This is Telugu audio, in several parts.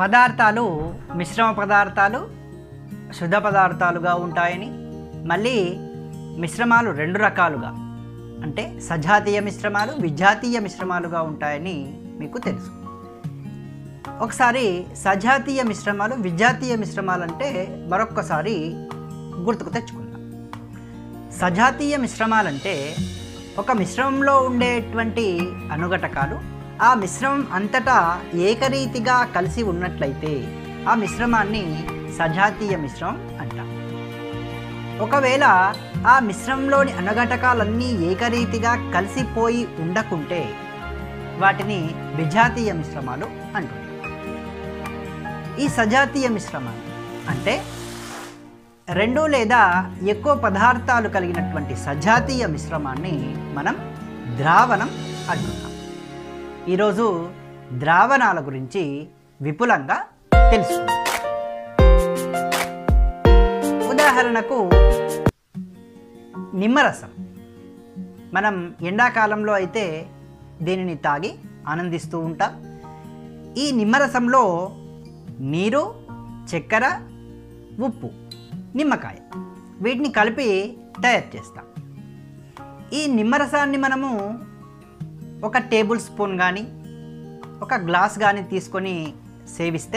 పదార్థాలు మిశ్రమ పదార్థాలు శుద్ధ పదార్థాలుగా ఉంటాయని మళ్ళీ మిశ్రమాలు రెండు రకాలుగా అంటే సజాతీయ మిశ్రమాలు విజాతీయ మిశ్రమాలుగా ఉంటాయని మీకు తెలుసు ఒకసారి సజాతీయ మిశ్రమాలు విజాతీయ మిశ్రమాలు అంటే మరొక్కసారి గుర్తుకు తెచ్చుకుందాం సజాతీయ మిశ్రమాలంటే ఒక మిశ్రమంలో ఉండేటువంటి అనుఘటకాలు ఆ మిశ్రమం అంతటా ఏకరీతిగా కలిసి ఉన్నట్లయితే ఆ మిశ్రమాన్ని సజాతీయ మిశ్రమం అంటాం ఒకవేళ ఆ మిశ్రమంలోని అనుఘటకాలన్నీ ఏకరీతిగా కలిసిపోయి ఉండకుంటే వాటిని విజాతీయ మిశ్రమాలు అంటున్నాం ఈ సజాతీయ మిశ్రమాలు అంటే రెండు లేదా ఎక్కువ పదార్థాలు కలిగినటువంటి సజాతీయ మిశ్రమాన్ని మనం ద్రావణం అంటున్నాం ఈరోజు ద్రావణాల గురించి విపులంగా తెలుసుకుందాం ఉదాహరణకు నిమ్మరసం మనం ఎండాకాలంలో అయితే దీనిని తాగి ఆనందిస్తూ ఉంటాం ఈ నిమ్మరసంలో నీరు చక్కెర ఉప్పు నిమ్మకాయ వీటిని కలిపి తయారు చేస్తాం ఈ నిమ్మరసాన్ని మనము ఒక టేబుల్ స్పూన్ కానీ ఒక గ్లాస్ కానీ తీసుకొని సేవిస్తే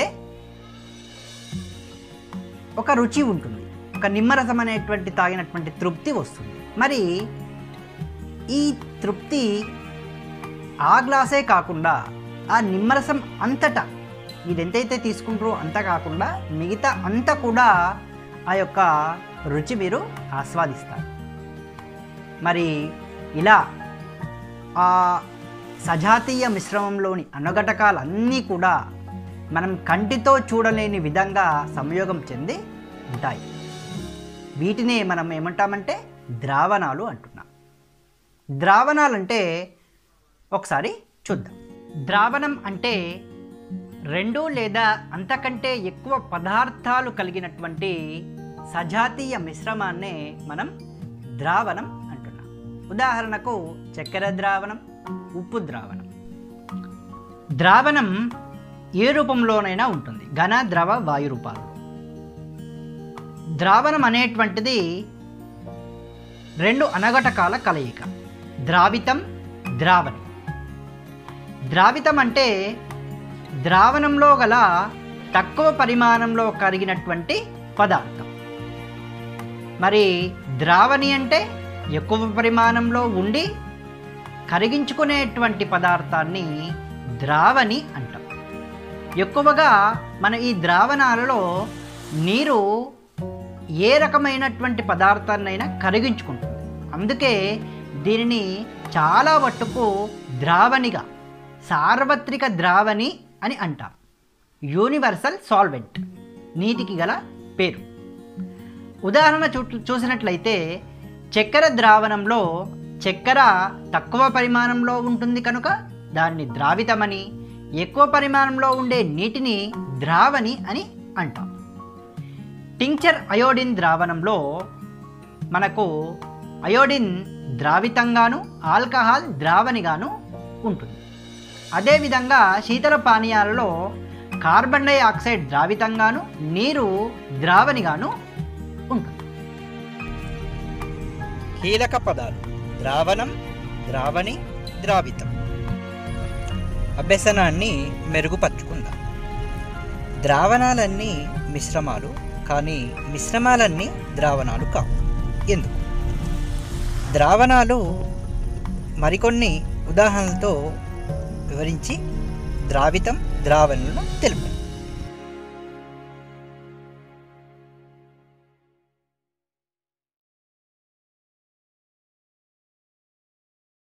ఒక రుచి ఉంటుంది ఒక నిమ్మరసం అనేటువంటి తాగినటువంటి తృప్తి వస్తుంది మరి ఈ తృప్తి ఆ గ్లాసే కాకుండా ఆ నిమ్మరసం అంతటా మీరు ఎంతైతే తీసుకుంటారో అంత కాకుండా మిగతా అంతా కూడా ఆ యొక్క రుచి మీరు ఆస్వాదిస్తారు మరి ఇలా ఆ సజాతీయ మిశ్రమంలోని అనుఘటకాలన్నీ కూడా మనం కంటితో చూడలేని విధంగా సంయోగం చెంది ఉంటాయి వీటినే మనం ఏమంటామంటే ద్రావణాలు అంటున్నాం ద్రావణాలంటే ఒకసారి చూద్దాం ద్రావణం అంటే రెండు లేదా అంతకంటే ఎక్కువ పదార్థాలు కలిగినటువంటి సజాతీయ మిశ్రమాన్నే మనం ద్రావణం అంటున్నాం ఉదాహరణకు చక్కెర ద్రావణం ఉప్పు ద్రావణం ద్రావణం ఏ రూపంలోనైనా ఉంటుంది ఘన ద్రవ వాయు రూపాల్లో ద్రావణం అనేటువంటిది రెండు అనఘటకాల కలయిక ద్రావితం ద్రావణి ద్రావితం అంటే ద్రావణంలో గల తక్కువ పరిమాణంలో కరిగినటువంటి పదార్థం మరి ద్రావణి అంటే ఎక్కువ పరిమాణంలో ఉండి కరిగించుకునేటువంటి పదార్థాన్ని ద్రావణి అంటాం ఎక్కువగా మన ఈ ద్రావణాలలో నీరు ఏ రకమైనటువంటి పదార్థాన్నైనా కరిగించుకుంటుంది అందుకే దీనిని చాలా మట్టుకు ద్రావణిగా సార్వత్రిక ద్రావణి అని అంటాం యూనివర్సల్ సాల్వెంట్ నీటికి గల పేరు ఉదాహరణ చూ చూసినట్లయితే చక్కెర ద్రావణంలో చక్కెర తక్కువ పరిమాణంలో ఉంటుంది కనుక దాన్ని ద్రావితమని ఎక్కువ పరిమాణంలో ఉండే నీటిని ద్రావణి అని అంటాం టింక్చర్ అయోడిన్ ద్రావణంలో మనకు అయోడిన్ ద్రావితంగాను ఆల్కహాల్ ద్రావణిగాను ఉంటుంది అదేవిధంగా శీతల పానీయాలలో కార్బన్ డైఆక్సైడ్ ద్రావితంగాను నీరు ద్రావణిగాను ఉంటుంది కీలక పదాలు ద్రావణం ద్రావణి ద్రావితం అభ్యసనాన్ని మెరుగుపరుచుకుందాం ద్రావణాలన్నీ మిశ్రమాలు కానీ మిశ్రమాలన్నీ ద్రావణాలు కావు ఎందుకు ద్రావణాలు మరికొన్ని ఉదాహరణలతో వివరించి ద్రావితం ద్రావణులను తెలుపు